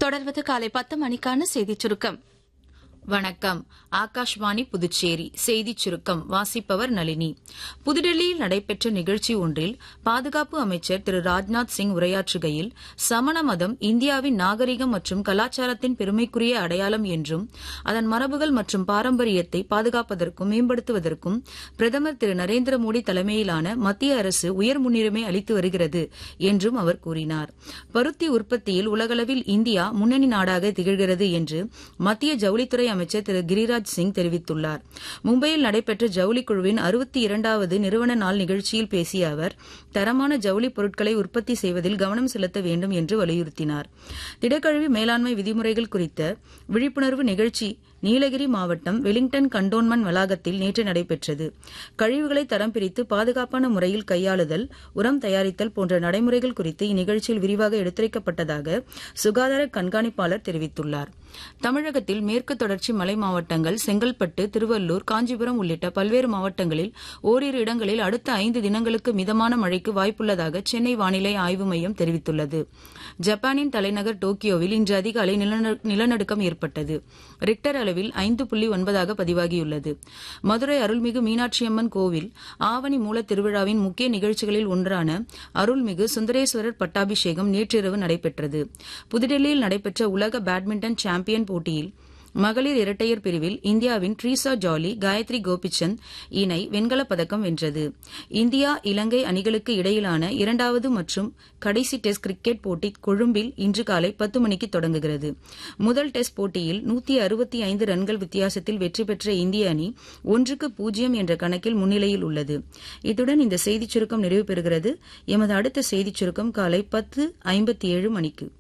தொடர்வது காலை பத்து மணிக்கான செய்திச் சுருக்கம் வணக்கம் ஆகாஷ்வாணி புதுச்சேரி செய்திச் சுருக்கம் வாசிப்பவர் நளினி புதுடெல்லியில் நடைபெற்ற நிகழ்ச்சி ஒன்றில் பாதுகாப்பு அமைச்சர் திரு ராஜ்நாத் சிங் உரையாற்றுகையில் சமண மதம் இந்தியாவின் நாகரிகம் மற்றும் கலாச்சாரத்தின் பெருமைக்குரிய அடையாளம் என்றும் அதன் மரபுகள் மற்றும் பாரம்பரியத்தை பாதுகாப்பதற்கும் மேம்படுத்துவதற்கும் பிரதமர் திரு நரேந்திர மோடி தலைமையிலான மத்திய அரசு உயர் முன்னுரிமை அளித்து வருகிறது என்றும் அவர் கூறினார் பருத்தி உற்பத்தியில் உலகளவில் இந்தியா முன்னணி நாடாக திகழ்கிறது என்று மத்திய ஜவுளித்துறை அமைச்சர் திரு கிரிராஜ் சிங் தெரிவித்துள்ளார் மும்பையில் நடைபெற்ற ஜவுளி குழுவின் அறுபத்தி இரண்டாவது நிறுவன நாள் நிகழ்ச்சியில் பேசிய அவர் தரமான ஜவுளி பொருட்களை உற்பத்தி செய்வதில் கவனம் செலுத்த வேண்டும் என்று வலியுறுத்தினார் திடக்கழிவு மேலாண்மை விதிமுறைகள் குறித்த விழிப்புணர்வு நிகழ்ச்சி நீலகிரி மாவட்டம் வெலிங்டன் கண்டோன்மெண்ட் வளாகத்தில் நேற்று நடைபெற்றது கழிவுகளை தரம் பிரித்து பாதுகாப்பான முறையில் கையாளுதல் உரம் தயாரித்தல் போன்ற நடைமுறைகள் குறித்து இந்நிகழ்ச்சியில் விரிவாக எடுத்துரைக்கப்பட்டதாக சுகாதார கண்காணிப்பாளர் தெரிவித்துள்ளார் தமிழகத்தில் மேற்கு தொடர்ச்சி மலை மாவட்டங்கள் செங்கல்பட்டு திருவள்ளூர் காஞ்சிபுரம் உள்ளிட்ட பல்வேறு மாவட்டங்களில் ஓரிரு இடங்களில் அடுத்த ஐந்து தினங்களுக்கு மிதமான மழைக்கு வாய்ப்புள்ளதாக சென்னை வானிலை ஆய்வு மையம் தெரிவித்துள்ளது ஜப்பானின் தலைநகர் டோக்கியோவில் இன்று அதிகாலை நிலநடுக்கம் ஏற்பட்டது ரிக்டர் அளவில் ஐந்து புள்ளி ஒன்பதாக பதிவாகியுள்ளது மதுரை அருள்மிகு மீனாட்சியம்மன் கோவில் ஆவணி மூல திருவிழாவின் முக்கிய நிகழ்ச்சிகளில் ஒன்றான அருள்மிகு சுந்தரேஸ்வரர் பட்டாபிஷேகம் நேற்றிரவு நடைபெற்றது புதுடெல்லியில் நடைபெற்ற உலக பேட்மிண்டன் சாம்பியன் போட்டியில் மகளிர் இரட்டையர் பிரிவில் இந்தியாவின் ட்ரீசா ஜாலி காயத்ரி கோபிச்சந்த் இணை வெண்கலப் பதக்கம் வென்றது இந்தியா இலங்கை அணிகளுக்கு இடையிலான இரண்டாவது மற்றும் கடைசி டெஸ்ட் கிரிக்கெட் போட்டி கொழும்பில் இன்று காலை பத்து மணிக்கு தொடங்குகிறது முதல் டெஸ்ட் போட்டியில் நூத்தி அறுபத்தி ஐந்து ரன்கள் வித்தியாசத்தில் வெற்றி பெற்ற இந்திய அணி ஒன்றுக்கு பூஜ்ஜியம் என்ற கணக்கில் முன்னிலையில் உள்ளது இத்துடன் இந்த செய்திச் சுருக்கம் நிறைவு பெறுகிறது எமது அடுத்த செய்திச் சுருக்கம் காலை பத்து ஐம்பத்தி ஏழு மணிக்கு